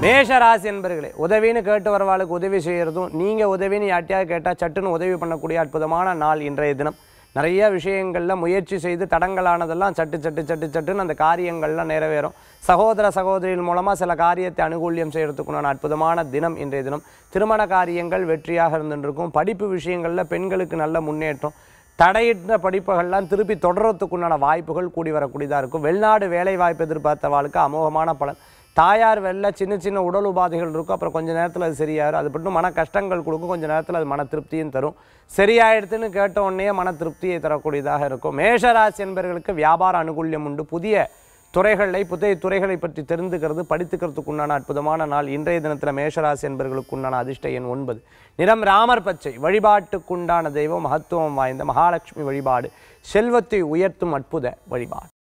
மேஷ ராசி என்பர்களே உதவின்னு கேட்டு வரவாளுக்கு உதவி செய்கிறதும் நீங்கள் உதவின்னு யார்ட்டையாவது கேட்டால் சட்டுன்னு உதவி பண்ணக்கூடிய அற்புதமான நாள் இன்றைய தினம் நிறைய விஷயங்களில் முயற்சி செய்து தடங்கலானதெல்லாம் சட்டு சட்டு சட்டு சட்டுன்னு அந்த காரியங்கள்லாம் நிறைவேறும் சகோதர சகோதரிகள் மூலமாக சில காரியத்தை அனுகூல்யம் செய்கிறதுக்குண்டான அற்புதமான தினம் இன்றைய தினம் திருமண காரியங்கள் வெற்றியாக இருந்துருக்கும் படிப்பு விஷயங்களில் பெண்களுக்கு நல்ல முன்னேற்றம் தடையிட்ட படிப்புகள்லாம் திருப்பி தொடர்றதுக்குண்டான வாய்ப்புகள் கூடி வரக்கூடியதாக இருக்கும் வெளிநாடு வேலை வாய்ப்பு எதிர்பார்த்தவாளுக்கு அமோகமான பலன் தாயார் வெளில சின்ன சின்ன உடல் உபாதைகள் இருக்கும் அப்புறம் கொஞ்ச நேரத்தில் அது சரியாயிரும் அது மட்டும் மன கஷ்டங்கள் கொடுக்கும் கொஞ்ச நேரத்தில் அது மன திருப்தியும் தரும் சரியாயிடுதுன்னு கேட்ட உடனே மன திருப்தியை தரக்கூடியதாக இருக்கும் மேஷராசி என்பவர்களுக்கு வியாபார அனுகூல்யம் உண்டு புதிய துறைகளை புதிய துறைகளை பற்றி தெரிந்துக்கிறது படித்துக்கிறதுக்கு உண்டான அற்புதமான நாள் இன்றைய தினத்தில் மேஷராசி என்பவர்களுக்கு உண்டான அதிர்ஷ்ட எண் ஒன்பது நிறம் ராமர் பச்சை வழிபாட்டுக்குண்டான தெய்வம் மகத்துவம் வாய்ந்த மகாலட்சுமி வழிபாடு செல்வத்தை உயர்த்தும் அற்புத வழிபாடு